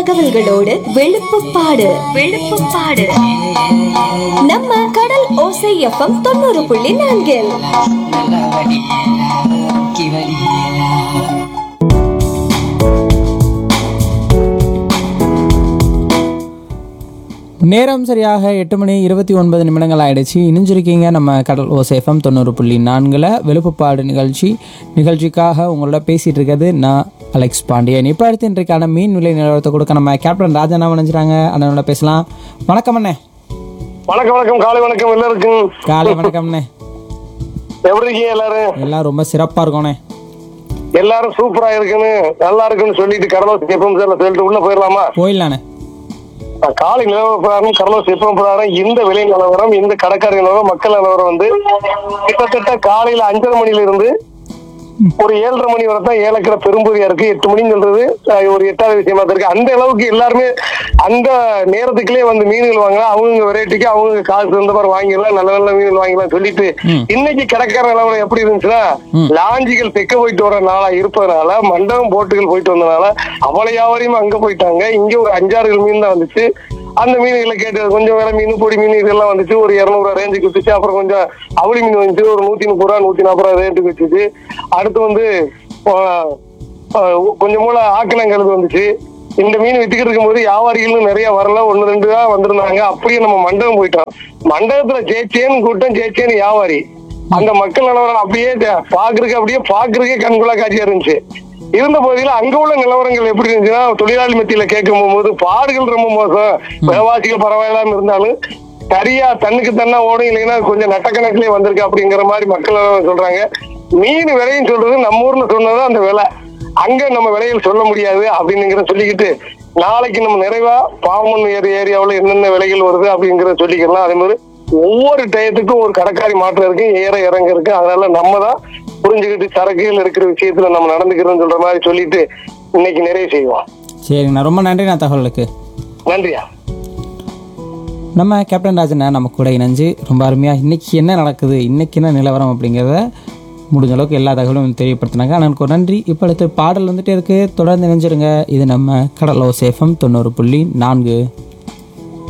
தகவல்களோடு வெளுப்புப்பாடு வெளுப்புப்பாடு நம்ம கடல் ஓசை எஃப்எம் தொண்ணூறு புள்ளி நான்கில் நல்லா வடி கி வடி நேரம் சரியாக எட்டு மணி இருபத்தி ஒன்பது நிமிடங்கள் ஆயிடுச்சு இணைஞ்சிருக்கீங்க நம்ம கடல் ஓசேஃபம் தொண்ணூறு புள்ளி நான்கில் வெளுப்புப்பாடு நிகழ்ச்சி நிகழ்ச்சிக்காக உங்களோட பேசிகிட்டு இருக்கிறது நான் அலெக்ஸ் பாண்டியன் இப்போ அடுத்து இன்றைக்கான மீன் விலை நிலவரத்தை கொடுக்க நம்ம கேப்டன் ராஜாண்ணா நினைச்சிட்டாங்க அண்ணனோட பேசலாம் வணக்கம் அண்ணே வணக்கம் வணக்கம் காலை வணக்கம் எல்லாருக்கும் காலை வணக்கம்ண்ணே எப்படி இருக்கீங்க எல்லாரும் எல்லாம் ரொம்ப சிறப்பாக இருக்கோண்ணே எல்லாரும் சூப்பரா இருக்குன்னு நல்லா இருக்குன்னு சொல்லிட்டு கடலோஸ் எப்பவும் சார் சொல்லிட்டு உள்ள போயிடலாமா போயிடலாண்ணே நான் காலை நிலவர பிரகாரம் கடலோஸ் எப்பவும் பிரகாரம் இந்த விலை நிலவரம் இந்த கடைக்கார நிலவரம் மக்கள் நிலவரம் வந்து கிட்டத்தட்ட காலையில அஞ்சரை மணில இருந்து ஒரு ஏழரை மணி வரை தான் ஏலக்கிற பெரும்பகுதியா இருக்கு எட்டு மணின்னு சொல்றது அஹ், ஒரு எட்டாவது விஷயமா தான் இருக்கு அந்த அளவுக்கு எல்லாருமே அந்த நேரத்துக்குள்ளே வந்து மீன்கள் வாங்கலாம் அவங்க வெரைட்டிக்கு அவங்க காசு இருந்த மாதிரி வாங்கிடலாம் நல்ல நல்ல மீன்கள் வாங்கிடலாம் சொல்லிட்டு இன்னைக்கு கிடக்கிற நிலவரம் எப்படி இருந்துச்சுன்னா லாஞ்சிகள் தெக்க போயிட்டு வர நாளா இருப்பதனால மண்டபம் போட்டுகள் போயிட்டு வந்தனால அவ்வளவு வியாபாரியும் அங்க போயிட்டாங்க இங்க ஒரு அஞ்சாறு மீன் தான் வந்துச்சு அந்த மீன்களை கேட்டு கொஞ்சம் வேற மீன் பொடி மீன் இதெல்லாம் வந்துச்சு ஒரு இரநூறு ரேஞ்சுக்கு வித்துச்சு அப்புறம் கொஞ்சம் அவளி மீன் வந்துச்சு ஒரு நூத்தி முப்பது ரூபா நூத்தி நாற்பது ரூபா ரேட்டுக்கு வச்சுச்சு அடுத்து வந்து ஆஹ், ஆஹ், கொஞ்சம் மூல ஆக்கினங்கிறது வந்துச்சு இந்த மீன் வித்துக்கிட்டு இருக்கும்போது வியாபாரிகளும் நிறைய வரல ஒன்னு ரெண்டு தான் வந்திருந்தாங்க அப்படியே நம்ம மண்டபம் போயிட்டோம் மண்டபத்துல ஜெயிச்சேன்னு கூட்டம் ஜெயிச்சேன்னு வியாபாரி அந்த மக்கள் நிலவரம் அப்படியே த- பாக்குறதுக்கு அப்படியே பாக்குறதுக்கே கண்கொள்ளா காட்சியா இருந்துச்சு இருந்த போதிலும் அங்க உள்ள நிலவரங்கள் எப்படி இருந்துச்சுன்னா தொழிலாளி மத்தியில கேட்கும் போது பாடுகள் ரொம்ப மோசம் விலைவாசிகள் பரவாயில்லாம இருந்தாலும் சரியா தண்ணுக்கு தன்னா ஓடும் இல்லைன்னா கொஞ்சம் நட்டக்கணக்கிலே வந்திருக்கு அப்படிங்கிற மாதிரி மக்கள் நிலவரம் சொல்றாங்க மீன் விலையும் சொல்றது நம்ம ஊர்ல சொன்னது அந்த விலை அங்க நம்ம விலையில் சொல்ல முடியாது அப்படிங்கிற சொல்லிக்கிட்டு நாளைக்கு நம்ம நிறைவா பாமன் ஏரி ஏரியாவுல என்னென்ன விலைகள் வருது அப்படிங்கறத சொல்லிக்கலாம் அதே மாதிரி ஒவ்வொரு டயத்துக்கும் ஒரு கடைக்காரி மாற்றம் இருக்கு ஏற இறங்க இருக்கு அதனால நம்ம தான் புரிஞ்சுக்கிட்டு சரக்குகள் இருக்கிற விஷயத்துல நம்ம நடந்துக்கிறோம்னு சொல்ற மாதிரி சொல்லிட்டு இன்னைக்கு நிறைவு செய்வோம் சரிங்கண்ணா ரொம்ப நன்றிண்ணா தகவலுக்கு நன்றியா நம்ம கேப்டன் ராஜண்ணா நம்ம கூட இணைஞ்சு ரொம்ப அருமையாக இன்னைக்கு என்ன நடக்குது இன்னைக்கு என்ன நிலவரம் அப்படிங்கிறத முடிஞ்ச அளவுக்கு எல்லா தகவலும் தெரியப்படுத்தினாங்க அண்ணனுக்கு ஒரு நன்றி இப்போ அடுத்து பாடல் வந்துட்டே இருக்கு தொடர்ந்து இணைஞ்சிருங்க இது நம்ம கடலோ சேஃபம் தொண்ணூறு புள்ளி நான்கு